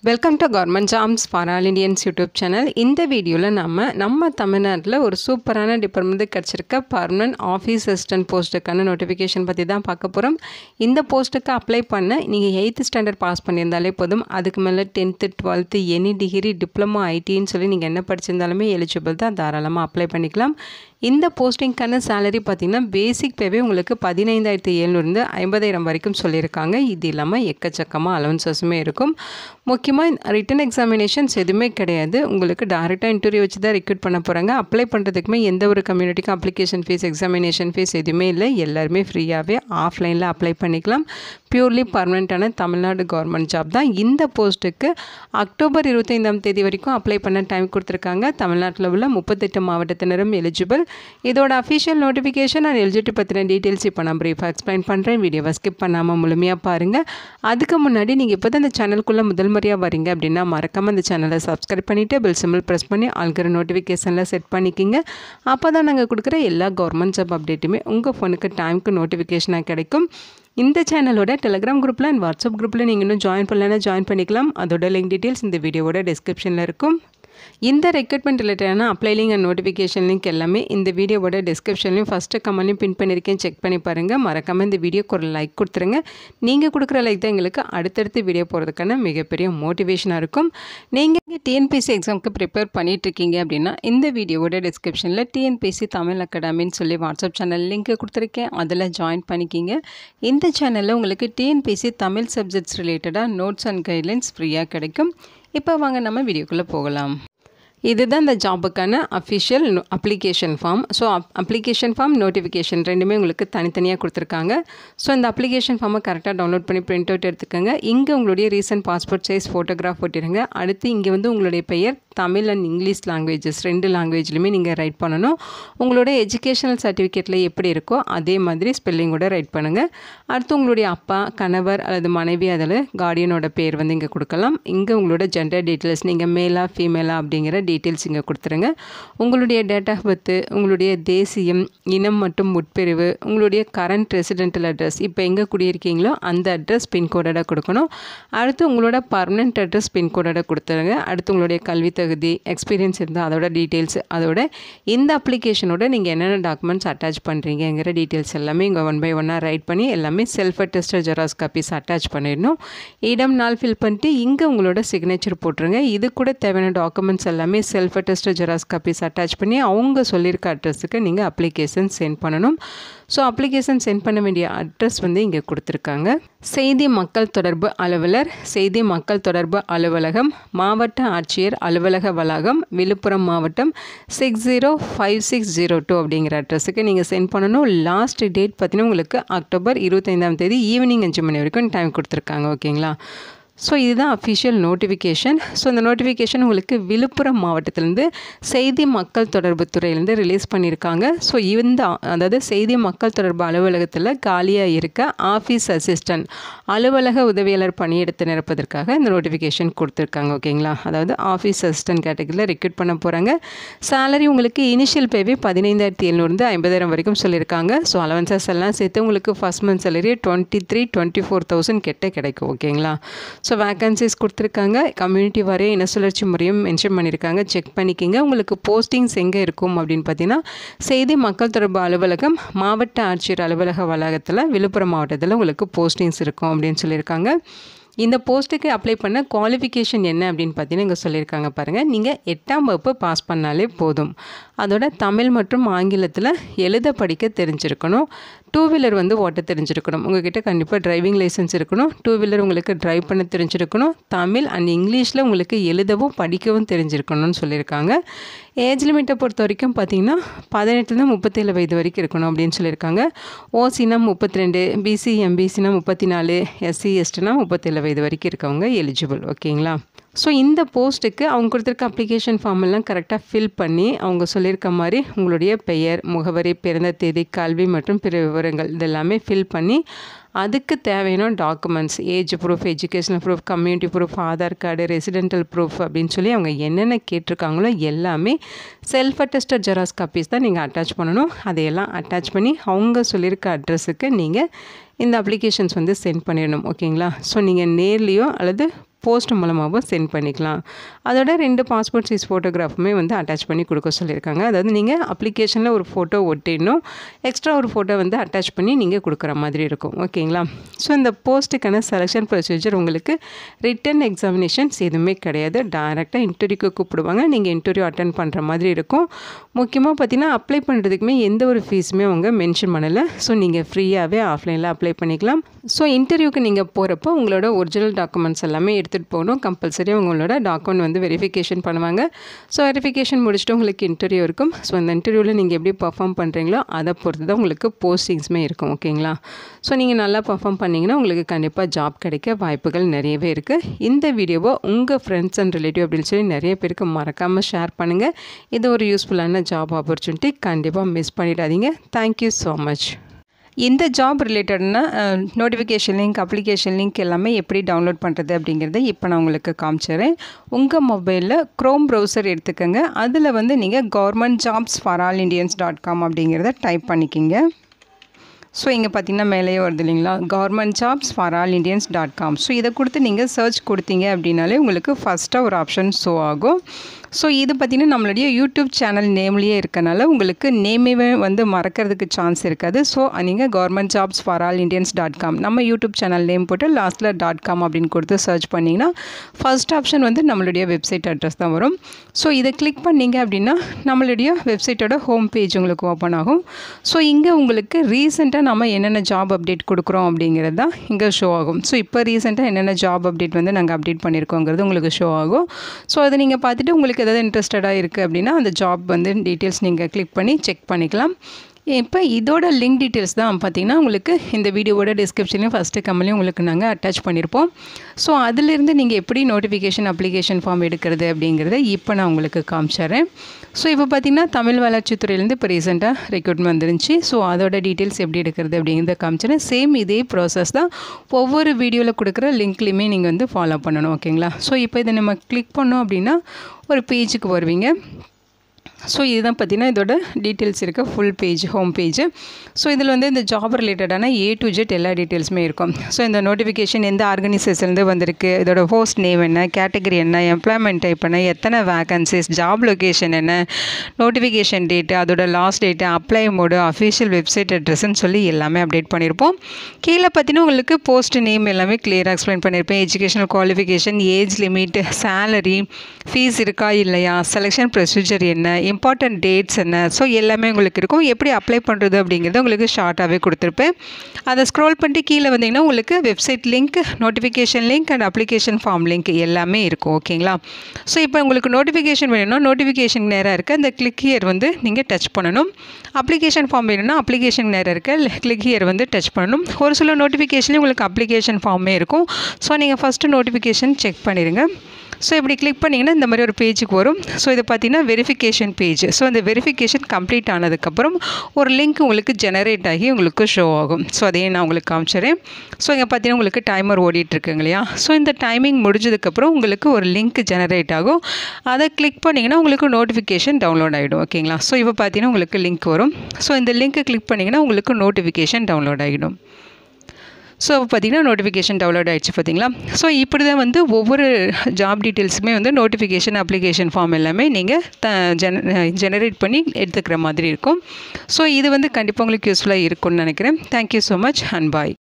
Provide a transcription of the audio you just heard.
welcome to government jobs for all Indians YouTube channel இந்த வீடியோவில் நம்ம நம்ம தமிழ்நாட்டில் ஒரு சூப்பரான டிபார்ட்மெண்ட் கிடச்சிருக்க பர்மனன்ட் ஆஃபீஸ் அசிஸ்டன்ட் போஸ்ட்டுக்கான நோட்டிஃபிகேஷன் பற்றி தான் பார்க்க போகிறோம் இந்த போஸ்ட்டுக்கு அப்ளை பண்ண நீங்கள் எயித்து ஸ்டாண்டர்ட் பாஸ் பண்ணியிருந்தாலே போதும் அதுக்கு மேலே tenth twelfth any degree diploma ஐடின்னு சொல்லி நீங்கள் என்ன படிச்சிருந்தாலுமே எலிஜிபிள் தான் தாராளமாக அப்ளை பண்ணிக்கலாம் இந்த போஸ்டிங்க்கான சேலரி பார்த்திங்கன்னா பேசிக் பேவே உங்களுக்கு பதினைந்தாயிரத்தி எழுநூறுந்து ஐம்பதாயிரம் வரைக்கும் சொல்லியிருக்காங்க இது இல்லாமல் எக்கச்சக்கமாக அலவன்சஸுமே இருக்கும் முக்கியமாக ரிட்டன் எக்ஸாமினேஷன்ஸ் எதுவுமே கிடையாது உங்களுக்கு டேரெக்டாக இன்டர்வியூ வச்சு தான் ரெக்ரூட் பண்ண போகிறாங்க அப்ளை பண்ணுறதுக்குமே எந்த ஒரு கம்யூனிட்டிக்கும் அப்ளிகேஷன் ஃபீஸ் எக்ஸாமினேஷன் ஃபீஸ் எதுவுமே இல்லை எல்லாருமே ஃப்ரீயாகவே ஆஃப்லைனில் அப்ளை பண்ணிக்கலாம் பியூர்லி பர்மனெண்ட்டான தமிழ்நாடு கவர்மெண்ட் ஜாப் தான் இந்த போஸ்ட்டுக்கு அக்டோபர் இருபத்தைந்தாம் தேதி வரைக்கும் அப்ளை பண்ண டைம் கொடுத்துருக்காங்க தமிழ்நாட்டில் உள்ள முப்பத்தெட்டு மாவட்டத்தினரும் எலிஜிபிள் இதோட அஃபிஷியல் நோட்டிஃபிகேஷன் அண்ட் எலிஜிபிலிட்டி பற்றின டீட்டெயில்ஸ் இப்போ நான் ப்ரீஃபாக எக்ஸ்பிளைன் பண்ணுறேன் வீடியோவை ஸ்கிப் பண்ணாமல் முழுமையாக பாருங்கள் அதுக்கு முன்னாடி நீங்கள் இப்போ தான் இந்த சேனலுக்குள்ளே முதல் முறையாக வரீங்க அப்படின்னா மறக்காமல் இந்த சேனலை சப்ஸ்கிரைப் பண்ணிவிட்டு பெல் சிம்பிள் ப்ரெஸ் பண்ணி ஆல்கிற நோட்டிஃபிகேஷனில் செட் பண்ணிக்கிங்க அப்போ தான் நாங்கள் கொடுக்குற எல்லா கவர்மெண்ட் ஜாப் அப்டேட்டுமே உங்கள் ஃபோனுக்கு டைமுக்கு நோட்டிஃபிகேஷனாக கிடைக்கும் இந்த சேனலோட டெலிகிராம் குரூப்பில் அண்ட் வாட்ஸ்அப் குரூப்பில் நீங்கள் இன்னும் ஜாயின் பண்ணலன்னா ஜாயின் பண்ணிக்கலாம் அதோட லிங்க் டீட்டெயில்ஸ் இந்த வீடியோவோட டிஸ்கிரிப்ஷனில் இருக்கும் இந்த ரெக்ரூட்மெண்ட் ரிலேட்டடான apply link and notification link எல்லாமே இந்த வீடியோவோட டிஸ்கிரிப்ஷன்லையும் ஃபஸ்ட்டு கமெண்ட்லையும் பின் பண்ணியிருக்கேன் செக் பண்ணி பாருங்கள் மறக்காமல் இந்த வீடியோக்கு ஒரு லைக் கொடுத்துருங்க நீங்கள் கொடுக்குற லைக் தான் எங்களுக்கு அடுத்தடுத்து வீடியோ போகிறதுக்கான மிகப்பெரிய மோட்டிவேஷனாக இருக்கும் நீங்கள் டிஎன்பிசி எக்ஸாமுக்கு ப்ரிப்பேர் பண்ணிகிட்ருக்கீங்க அப்படின்னா இந்த வீடியோவோட டிஸ்கிரிப்ஷனில் டிஎன்பிசி தமிழ் அகாடமின்னு சொல்லி வாட்ஸ்அப் சேனல் லிங்க் கொடுத்துருக்கேன் அதில் ஜாயின் பண்ணிக்கிங்க இந்த சேனலில் உங்களுக்கு டிஎன்பிசி தமிழ் சப்ஜெக்ட்ஸ் ரிலேட்டடாக நோட்ஸ் அண்ட் கைட்லைன்ஸ் ஃப்ரீயாக கிடைக்கும் இப்போ வாங்க நம்ம வீடியோக்குள்ளே போகலாம் இதுதான் இந்த ஜாபுக்கான அஃபிஷியல் அப்ளிகேஷன் ஃபார்ம் ஸோ அப் அப்ளிகேஷன் ஃபார்ம் நோட்டிஃபிகேஷன் ரெண்டுமே உங்களுக்கு தனித்தனியாக கொடுத்துருக்காங்க ஸோ இந்த அப்ளிகேஷன் ஃபார்மை கரெக்டாக டவுன்லோட் பண்ணி பிரிண்ட் அவுட் எடுத்துக்கோங்க இங்கே உங்களுடைய ரீசன்ட் பாஸ்போர்ட் சைஸ் ஃபோட்டோகிராஃப் ஒட்டிடுங்க அடுத்து இங்கே வந்து உங்களுடைய பெயர் தமிழ் அண்ட் இங்கிலீஷ் லாங்குவேஜஸ் ரெண்டு லாங்குவேஜ்லையுமே நீங்கள் ரைட் பண்ணணும் உங்களோட எஜுகேஷனல் சர்டிஃபிகேட்டில் எப்படி இருக்கோ அதே மாதிரி ஸ்பெல்லிங்கோட ரைட் பண்ணுங்கள் அடுத்து உங்களுடைய அப்பா கணவர் அல்லது மனைவி அதில் கார்டியனோட பேர் வந்து இங்கே கொடுக்கலாம் இங்கே உங்களோட ஜெண்டர் டீட்டெயில்ஸ் நீங்கள் மேலா ஃபீமேலா அப்படிங்கிற டீட்டெயில்ஸ் இங்கே கொடுத்துருங்க உங்களுடைய டேட் ஆஃப் பர்த்து உங்களுடைய தேசியம் இனம் மற்றும் உட்பிரிவு உங்களுடைய கரண்ட் ரெசிடென்டல் அட்ரஸ் இப்போ எங்கே குடியிருக்கீங்களோ அந்த அட்ரஸ் பின்கோடோட கொடுக்கணும் அடுத்து உங்களோட பர்மனெண்ட் அட்ரஸ் பின்கோடோட கொடுத்துருங்க அடுத்து உங்களுடைய கல்வி தகுதி எக்ஸ்பீரியன்ஸ் இருந்தால் அதோட டீட்டெயில்ஸ் அதோட இந்த அப்ளிகேஷனோட நீங்கள் என்னென்ன டாக்குமெண்ட்ஸ் அட்டாச் பண்ணுறீங்கிற டீட்டெயில்ஸ் எல்லாமே இங்கே ஒன் பை ஒன்னாக ரைட் பண்ணி எல்லாமே self attested xerox copies attach பண்ணிடணும் இடம் நாள் ஃபில் பண்ணிட்டு இங்கே உங்களோட சிக்னேச்சர் போட்டுருங்க இது கூட தேவையான டாக்குமெண்ட்ஸ் எல்லாமே self attested xerox copies attach பண்ணி அவங்க சொல்லியிருக்க அட்ரஸுக்கு நீங்கள் அப்ளிகேஷன் சென்ட் பண்ணணும் ஸோ அப்ளிகேஷன் சென்ட் பண்ண வேண்டிய அட்ரஸ் வந்து இங்கே கொடுத்துருக்காங்க செய்தி மக்கள் தொடர்பு அலுவலர் செய்தி மக்கள் தொடர்பு அலுவலகம் மாவட்ட ஆட்சியர் அலுவலக வளாகம் விழுப்புரம் மாவட்டம் six zero five six zero two அப்படிங்கிற அட்ரஸுக்கு நீங்கள் சென்ட் பண்ணணும் லாஸ்ட் டேட் பார்த்தீங்கன்னா உங்களுக்கு அக்டோபர் இருபத்தைந்தாம் தேதி ஈவினிங் அஞ்சு மணி வரைக்கும் டைம் கொடுத்துருக்காங்க ஓகேங்களா ஸோ இதுதான் அஃபிஷியல் நோட்டிஃபிகேஷன் ஸோ இந்த நோட்டிஃபிகேஷன் உங்களுக்கு விழுப்புரம் மாவட்டத்திலேருந்து செய்தி மக்கள் தொடர்பு துறையிலேருந்து ரிலீஸ் பண்ணியிருக்காங்க ஸோ இந்த அதாவது செய்தி மக்கள் தொடர்பு அலுவலகத்தில் காலியாக இருக்க ஆஃபீஸ் அசிஸ்டன்ட் அலுவலக உதவியாளர் பணியிடத்தை நிரப்பதற்காக இந்த நோட்டிஃபிகேஷன் கொடுத்துருக்காங்க ஓகேங்களா அதாவது ஆஃபீஸ் அசிஸ்டன்ட் கேட்டகரியில் ரெக்ரூட் பண்ண போகிறாங்க சேலரி உங்களுக்கு இனிஷியல் பேவே பதினைந்தாயிரத்தி எழுநூறுந்து ஐம்பதாயிரம் வரைக்கும் சொல்லியிருக்காங்க ஸோ அலவன்சஸ் எல்லாம் சேர்த்து உங்களுக்கு first month salary twenty three twenty four thousand கிட்ட கிடைக்கும் ஓகேங்களா ஸோ வேக்கன்சிஸ் கொடுத்துருக்காங்க கம்யூனிட்டி வரையும் இன சுழற்சி முறையும் மென்ஷன் பண்ணியிருக்காங்க செக் பண்ணிக்கிங்க உங்களுக்கு போஸ்டிங்ஸ் எங்கே இருக்கும் அப்படின்னு பார்த்தீங்கன்னா செய்தி மக்கள் தொடர்பு அலுவலகம் மாவட்ட ஆட்சியர் அலுவலக வளாகத்தில் விழுப்புரம் மாவட்டத்தில் உங்களுக்கு போஸ்டிங்ஸ் இருக்கும் அப்படின்னு சொல்லியிருக்காங்க இந்த போஸ்ட்டுக்கு அப்ளை பண்ண குவாலிஃபிகேஷன் என்ன அப்படின்னு பார்த்தீங்கன்னா இங்கே சொல்லியிருக்காங்க பாருங்கள் நீங்கள் எட்டாம் வகுப்பு பாஸ் பண்ணாலே போதும் அதோட தமிழ் மற்றும் ஆங்கிலத்தில் எழுத படிக்க தெரிஞ்சிருக்கணும் டூ வீலர் வந்து ஓட்ட தெரிஞ்சிருக்கணும் உங்ககிட்ட கண்டிப்பாக டிரைவிங் லைசன்ஸ் இருக்கணும் டூ வீலர் உங்களுக்கு ட்ரைவ் பண்ண தெரிஞ்சிருக்கணும் தமிழ் அண்ட் இங்கிலீஷில் உங்களுக்கு எழுதவும் படிக்கவும் தெரிஞ்சிருக்கணும்னு சொல்லியிருக்காங்க ஏஜ் லிமிட்டை பொறுத்த வரைக்கும் பார்த்தீங்கன்னா பதினெட்டுலேருந்து முப்பத்தேழு வயது வரைக்கும் இருக்கணும் அப்படின்னு சொல்லியிருக்காங்க ஓசினா முப்பத்தி ரெண்டு பிசி எம்பிசினா முப்பத்தி நாலு எஸ்சி எஸ்டினா முப்பத்தேழு வயது வரைக்கும் இருக்கவங்க எலிஜிபிள் ஓகேங்களா ஸோ இந்த போஸ்ட்டுக்கு அவங்க கொடுத்துருக்க அப்ளிகேஷன் ஃபார்ம் எல்லாம் கரெக்டாக ஃபில் பண்ணி அவங்க சொல்லியிருக்க மாதிரி உங்களுடைய பெயர் முகவரி பிறந்த தேதி கல்வி மற்றும் பிற விவரங்கள் இதெல்லாமே ஃபில் பண்ணி அதுக்கு தேவையான documents age proof educational proof community proof Aadhaar card residential proof அப்படின்னு சொல்லி அவங்க என்னென்ன கேட்டிருக்காங்களோ எல்லாமே செல்ஃப் அட்டஸ்டட் ஜெராக்ஸ் காப்பீஸ் தான் நீங்கள் அட்டாச் பண்ணணும் அதையெல்லாம் அட்டாச் பண்ணி அவங்க சொல்லியிருக்க அட்ரஸுக்கு நீங்கள் இந்த அப்ளிகேஷன்ஸ் வந்து சென்ட் பண்ணிடணும் ஓகேங்களா ஸோ நீங்கள் நேர்லேயோ அல்லது போஸ்ட் மூலமாகவும் சென்ட் பண்ணிக்கலாம் அதோட ரெண்டு பாஸ்போர்ட் சைஸ் ஃபோட்டோகிராஃபுமே வந்து அட்டாச் பண்ணி கொடுக்க சொல்லியிருக்காங்க அதாவது நீங்கள் அப்ளிகேஷனில் ஒரு ஃபோட்டோ ஒட்டிடணும் எக்ஸ்ட்ரா ஒரு ஃபோட்டோ வந்து அட்டாச் பண்ணி நீங்கள் கொடுக்குற மாதிரி இருக்கும் ஓகேங்களா ஸோ இந்த போஸ்ட்டுக்கான செலெக்ஷன் ப்ரொசீஜர் உங்களுக்கு ரிட்டன் எக்ஸாமினேஷன்ஸ் எதுவுமே கிடையாது டைரெக்டாக இன்டர்வியூக்கு கூப்பிடுவாங்க நீங்கள் இன்டர்வியூ அட்டன் பண்ணுற மாதிரி இருக்கும் முக்கியமாக பார்த்தீங்கன்னா அப்ளை பண்ணுறதுக்குமே எந்த ஒரு ஃபீஸுமே அவங்க மென்ஷன் பண்ணலை ஸோ நீங்கள் ஃப்ரீயாகவே ஆஃப்லைனில் அப்ளை பண்ணிக்கலாம் ஸோ இன்டர்வியூக்கு நீங்கள் போகிறப்போ உங்களோட ஒரிஜினல் டாக்குமெண்ட்ஸ் எல்லாமே எடுத்துகிட்டு போகணும் கம்பல்சரியாக உங்களோட டாக்குமெண்ட் வந்து வெரிஃபிகேஷன் பண்ணுவாங்க ஸோ வெரிஃபிகேஷன் முடிச்சுட்டு உங்களுக்கு இன்டர்வியூ இருக்கும் ஸோ அந்த இன்டர்வியூவில் நீங்கள் எப்படி பர்ஃபார்ம் பண்ணுறீங்களோ அதை பொறுத்து தான் உங்களுக்கு போஸ்டிங்ஸுமே இருக்கும் ஓகேங்களா ஸோ நீங்கள் நல்லா பர்ஃபார்ம் பண்ணிங்கன்னா உங்களுக்கு கண்டிப்பாக ஜாப் கிடைக்க வாய்ப்புகள் நிறையவே இருக்குது இந்த வீடியோவை உங்கள் ஃப்ரெண்ட்ஸ் அண்ட் ரிலேட்டிவ் அப்படின்னு சொல்லி நிறைய பேருக்கு மறக்காமல் ஷேர் பண்ணுங்கள் இது ஒரு யூஸ்ஃபுல்லான ஜாப் ஆப்பர்ச்சுனிட்டி கண்டிப்பாக மிஸ் பண்ணிடாதீங்க தேங்க்யூ ஸோ மச் இந்த ஜாப் ரிலேட்டட்னா நோட்டிஃபிகேஷன் லிங்க் அப்ளிகேஷன் லிங்க் எல்லாமே எப்படி டவுன்லோட் பண்ணுறது அப்படிங்கிறத இப்போ நான் உங்களுக்கு காமிச்சிடுறேன் உங்கள் மொபைலில் க்ரோம் ப்ரௌசர் எடுத்துக்கோங்க அதில் வந்து நீங்கள் government jobs for all Indians dot com அப்படிங்கிறத டைப் பண்ணிக்கிங்க ஸோ இங்கே பார்த்தீங்கன்னா மேலேயே வருது இல்லைங்களா government jobs for all Indians dot com so இதை கொடுத்து நீங்கள் சர்ச் கொடுத்தீங்க அப்படின்னாலே உங்களுக்கு ஃபஸ்ட்டாக ஒரு ஆப்ஷன் ஷோ ஆகும் ஸோ இது பார்த்திங்கன்னா நம்மளுடைய யூடியூப் சேனல் நேம்லேயே இருக்கனால உங்களுக்கு நேமே வந்து மறக்கிறதுக்கு சான்ஸ் இருக்காது ஸோ நீங்கள் government jobs for all Indians dot com நம்ம யூடியூப் சேனல் நேம் போட்டு லாஸ்ட்டில் டாட் காம் அப்படின்னு கொடுத்து சர்ச் பண்ணிங்கன்னா ஃபர்ஸ்ட் ஆப்ஷன் வந்து நம்மளுடைய வெப்சைட் அட்ரஸ் தான் வரும் ஸோ இதை கிளிக் பண்ணிங்க அப்படின்னா நம்மளுடைய வெப்சைட்டோட ஹோம் பேஜ் உங்களுக்கு ஓப்பன் ஆகும் ஸோ இங்கே உங்களுக்கு ரீசெண்டாக நம்ம என்னென்ன ஜாப் அப்டேட் கொடுக்குறோம் அப்படிங்கிறது தான் இங்கே ஷோ ஆகும் ஸோ இப்போ ரீசெண்டாக என்னென்ன ஜாப் அப்டேட் வந்து நாங்கள் அப்டேட் பண்ணியிருக்கோங்கிறது உங்களுக்கு ஷோ ஆகும் ஸோ அதை நீங்கள் பார்த்துட்டு உங்களுக்கு ஏதாவது இன்ட்ரெஸ்டடாக இருக்குது அப்படின்னா அந்த ஜாப் வந்து டீட்டெயில்ஸ் நீங்கள் கிளிக் பண்ணி செக் பண்ணிக்கலாம் இப்போ இதோட லிங்க் டீட்டெயில்ஸ் தான் பார்த்தீங்கன்னா உங்களுக்கு இந்த வீடியோவோட டிஸ்கிரிப்ஷன்லையும் ஃபஸ்ட்டு கம்மலையும் உங்களுக்கு நாங்கள் அட்டாச் பண்ணியிருப்போம் ஸோ அதிலிருந்து நீங்கள் எப்படி நோட்டிஃபிகேஷன் அப்ளிகேஷன் ஃபார்ம் எடுக்கிறது அப்படிங்கிறத இப்போ நான் உங்களுக்கு காமிச்சிட்றேன் ஸோ இப்போ பார்த்தீங்கன்னா தமிழ் வளர்ச்சித்துறையிலேருந்து இப்போ ரீசெண்டாக ரெக்ரூட்மெண்ட் வந்துருந்துச்சு ஸோ அதோட டீட்டெயில்ஸ் எப்படி எடுக்கிறது அப்படிங்கிறத காமிச்சிடறேன் சேம் இதே ப்ராசஸ் தான் ஒவ்வொரு வீடியோவில் கொடுக்குற லிங்க்லேயுமே நீங்கள் வந்து ஃபாலோ பண்ணணும் ஓகேங்களா ஸோ இப்போ இதை நம்ம கிளிக் பண்ணோம் அப்படின்னா ஒரு பேஜுக்கு வருவீங்க ஸோ இதுதான் பார்த்தீங்கன்னா இதோட டீட்டெயில்ஸ் இருக்க full page home page so இதில் வந்து இந்த ஜாப் ரிலேட்டடான ஏ டு ஜெட் எல்லா டீட்டெயில்ஸுமே இருக்கும் ஸோ இந்த நோட்டிஃபிகேஷன் எந்த ஆர்கனைசேஷன்லேருந்து வந்திருக்கு இதோட ஹோஸ்ட் நேம் என்ன கேட்டகரி என்ன எம்ப்ளாய்மெண்ட் டைப் என்ன எத்தனை வேகன்சிஸ் ஜாப் லொக்கேஷன் என்ன நோட்டிஃபிகேஷன் டேட்டு அதோட last date apply mode official website அட்ரஸ்ன்னு சொல்லி எல்லாமே அப்டேட் பண்ணியிருப்போம் கீழே பார்த்தீங்கன்னா உங்களுக்கு போஸ்ட் நேம் எல்லாமே கிளியராக எக்ஸ்பிளைன் பண்ணியிருப்பேன் educational qualification age limit salary fees இருக்கா இல்லையா செலெக்ஷன் ப்ரொசீஜர் என்ன இம்பார்ட்டன்ட் டேட்ஸ் என்ன ஸோ எல்லாமே உங்களுக்கு இருக்கும் எப்படி அப்ளை பண்ணுறது அப்படிங்கிறத உங்களுக்கு ஷார்ட்டாகவே கொடுத்துருப்பேன் அதை ஸ்க்ரோல் பண்ணிட்டு கீழே வந்தீங்கன்னா உங்களுக்கு website link notification link and application form link எல்லாமே இருக்கும் ஓகேங்களா ஸோ இப்போ உங்களுக்கு நோட்டிஃபிகேஷன் வேணும்னா நோட்டிஃபிகேஷன் நேராக இருக்க அந்த கிளிக் ஹியர் வந்து நீங்கள் டச் பண்ணணும் அப்ளிகேஷன் ஃபார்ம் வேணும்னா அப்ளிகேஷன் நேராக இருக்க கிளிக் ஹியர் வந்து டச் பண்ணணும் ஒரு சில நோட்டிஃபிகேஷன்லேயும் உங்களுக்கு அப்ளிகேஷன் ஃபார்மே இருக்கும் ஸோ நீங்கள் ஃபஸ்ட்டு நோட்டிஃபிகேஷன் செக் பண்ணிடுங்க ஸோ இப்படி கிளிக் பண்ணிங்கன்னா இந்த மாதிரி ஒரு பேஜுக்கு வரும் ஸோ இது பார்த்தீங்கன்னா வெரிஃபிகேஷன் பேஜ் ஸோ அந்த வெரிஃபிகேஷன் கம்ப்ளீட் ஆனதுக்கப்புறம் ஒரு லிங்க் உங்களுக்கு ஜெனரேட் ஆகி உங்களுக்கு ஷோ ஆகும் ஸோ அதையும் நான் உங்களுக்கு காமிச்சிடுறேன் ஸோ இங்கே பார்த்தீங்கன்னா உங்களுக்கு டைமர் ஓடிட்டுருக்குங்க இல்லையா ஸோ இந்த டைமிங் முடிஞ்சதுக்கப்புறம் உங்களுக்கு ஒரு லிங்க் ஜெனரேட் ஆகும் அதை கிளிக் பண்ணிங்கன்னா உங்களுக்கு நோட்டிஃபிகேஷன் டவுன்லோட் ஆகிடும் ஓகேங்களா ஸோ இப்போ பார்த்தீங்கன்னா உங்களுக்கு லிங்க் வரும் ஸோ இந்த லிங்க்கை கிளிக் பண்ணிங்கன்னா உங்களுக்கு நோட்டிஃபிகேஷன் டவுன்லோட் ஆகிடும் ஸோ பார்த்தீங்கன்னா நோட்டிஃபிகேஷன் டவுன்லோட் ஆகிடுச்சு பார்த்தீங்களா ஸோ இப்படி தான் வந்து ஒவ்வொரு ஜாப் டீட்டெயில்ஸுமே வந்து நோட்டிஃபிகேஷன் அப்ளிகேஷன் ஃபார்ம் எல்லாமே நீங்கள் த ஜென ஜெனரேட் பண்ணி எடுத்துக்கிற மாதிரி இருக்கும் ஸோ இது வந்து கண்டிப்பாக உங்களுக்கு யூஸ்ஃபுல்லாக இருக்கும்னு நினைக்கிறேன் thank you so much and bye